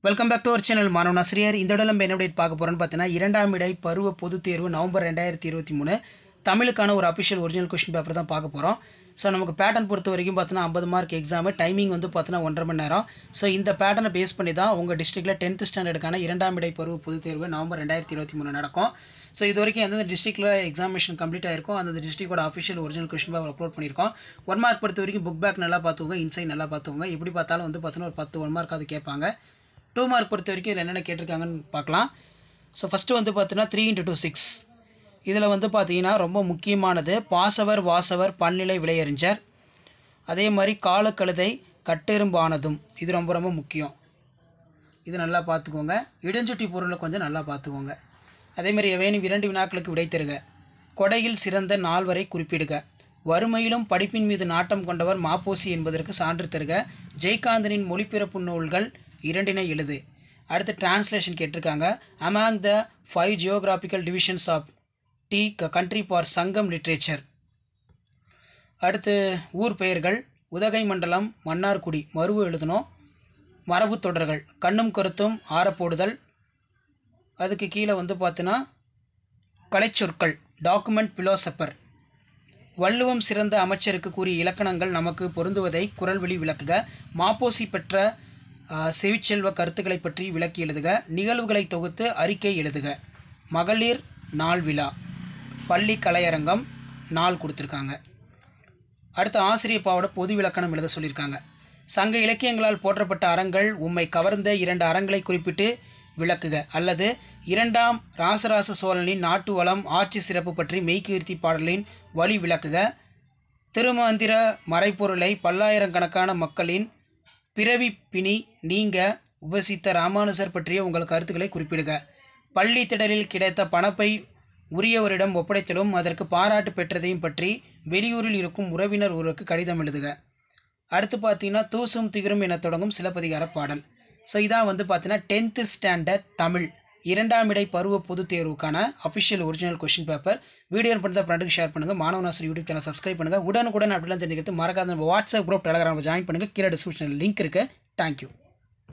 welcome back to our channel மாணவன் ஆசிரியர் இந்த இடம் நம்ம என்ன update பார்க்க போகிறோன்னு பார்த்தீங்கன்னா இரண்டாம் இடை பருவ பொதுத் தேர்வு நவம்பர் ரெண்டாயிரத்தி இருபத்தி மூணு தமிழுக்கான ஒரு அஃபிஷியல் ஒரிஜினல் கொஸ்டின் பேப்பர் தான் பார்க்க போகிறோம் ஸோ நமக்கு பேட்டர்ன் பொறுத்த வரைக்கும் பார்த்தீங்கன்னா ஐம்பது மார்க் எக்ஸாமு டைமிங் வந்து பார்த்தீங்கன்னா ஒன்றரை மணி நேரம் ஸோ இந்த பேட்டர்னை பேஸ் பண்ணி தான் உங்கள் டிஸ்ட்ரிக்ட்டில் டென்த் ஸ்டாண்டர்டுக்கான இரண்டாம் இடை பருவ பொதுத் தேர்வு நவம்பர் ரெண்டாயிரத்தி இருபத்தி மூணு நடக்கும் ஸோ இது வரைக்கும் எந்தெந்த டிஸ்ட்ரிக்ட்டில் எக்ஸாமினேஷன் கம்ப்ளீட் ஆயிருக்கும் அந்த டிஸ்ட்ரிக்டோட official original question paper upload பண்ணியிருக்கோம் ஒன் மார்க் பொறுத்த வரைக்கும் புக் பேக் நல்லா பார்த்துக்கோங்க இன்சைட் நல்லா பார்த்துக்கோங்க எப்படி பார்த்தாலும் வந்து பார்த்தீங்கன்னா ஒரு பத்து ஒன் மார்க் அது கேட்பாங்க டூ மார்க் பொறுத்த வரைக்கும் இதில் என்னென்ன கேட்டிருக்காங்கன்னு பார்க்கலாம் ஸோ ஃபஸ்ட்டு வந்து பார்த்தீங்கன்னா த்ரீ இன்ட்டு டூ சிக்ஸ் இதில் வந்து பார்த்தீங்கன்னா ரொம்ப முக்கியமானது பாசவர் வாசவர் பல்நிலை விளையறிஞர் அதே மாதிரி காலக்கழுதை கட்டெரும்பானதும் இது ரொம்ப ரொம்ப முக்கியம் இது நல்லா பார்த்துக்கோங்க இடைஞ்சுட்டி பொருளை கொஞ்சம் நல்லா பார்த்துக்கோங்க அதே மாதிரி எவேனும் இரண்டு வினாக்களுக்கு விடை தருக கொடையில் சிறந்த நால்வரை குறிப்பிடுக வறுமையிலும் படிப்பின் மீது நாட்டம் கொண்டவர் மாப்போசி என்பதற்கு சான்று தருக ஜெயகாந்தனின் மொழிபெயர்ப்பு நூல்கள் இரண்டினை எழுது அடுத்து டிரான்ஸ்லேஷன் கேட்டிருக்காங்க among the five geographical divisions of the country for Sangam literature அடுத்து ஊர் பெயர்கள் உதகை மண்டலம் மன்னார்குடி மருவு எழுதணும் மரபு தொடர்கள் கண்ணும் கருத்தும் ஆரப்போடுதல் அதுக்கு கீழே வந்து பார்த்தீங்கன்னா கலைச்சொற்கள் டாக்குமெண்ட் பிலோசப்பர் வள்ளுவம் சிறந்த அமைச்சருக்கு கூறிய இலக்கணங்கள் நமக்கு பொருந்துவதை குரல்வழி விளக்குக மாப்போசி பெற்ற ஆ, செவிச்செல்வ கருத்துக்களை பற்றி விளக்கி எழுதுக நிகழ்வுகளை தொகுத்து அறிக்கை எழுதுக மகளிர் நாள் விழா பள்ளி கலையரங்கம் நாள் கொடுத்துருக்காங்க அடுத்து ஆசிரியப்பாவோட பொது விளக்கணம் எழுத சொல்லியிருக்காங்க சங்க இலக்கியங்களால் போற்றப்பட்ட அறங்கள் உம்மை கவர்ந்த இரண்டு அறங்களை குறிப்பிட்டு விளக்குக அல்லது இரண்டாம் ராசராச சோழனின் நாட்டு வளம் ஆட்சி சிறப்பு பற்றி மெய்கீர்த்தி பாடலின் வழி விளக்குக திருமந்திர மறைப்பொருளை பல்லாயிரக்கணக்கான மக்களின் பிறவி பிணி நீங்க உபசித்த ராமானுஜர் பற்றிய உங்கள் கருத்துக்களை குறிப்பிடுக பள்ளி திடலில் கிடைத்த பணப்பை உரியவரிடம் ஒப்படைத்தலும் அதற்கு பாராட்டு பெற்றதையும் பற்றி வெளியூரில் இருக்கும் உறவினர் ஒருவருக்கு கடிதம் எழுதுக அடுத்து பார்த்தீங்கன்னா தூசும் திகரும் என தொடங்கும் சிலப்பதிகார பாடல் ஸோ இதான் வந்து பார்த்தீங்கன்னா டென்த்து ஸ்டாண்டர்ட் தமிழ் இரண்டாம் இடை பருவ பொதுத் தேர்வுக்கான official original question paper video பண்ணுறத ஃப்ரெண்டுக்கு ஷேர் பண்ணுங்கள் மாணவனாசர் யூடியூப் சேனல் சப்ஸ்கிரைப் பண்ணுங்கள் உடனுக்குடன் அப்படிலாம் தெரிஞ்சுக்கிறது மறக்காத நம்ம வாட்ஸ்அப் குரூப் டெலகிராம் ஜாயின் பண்ணுங்கள் கீழே டிஸ்கிரிப்ஷனில் லிங்க் இருக்குது தேங்க்யூ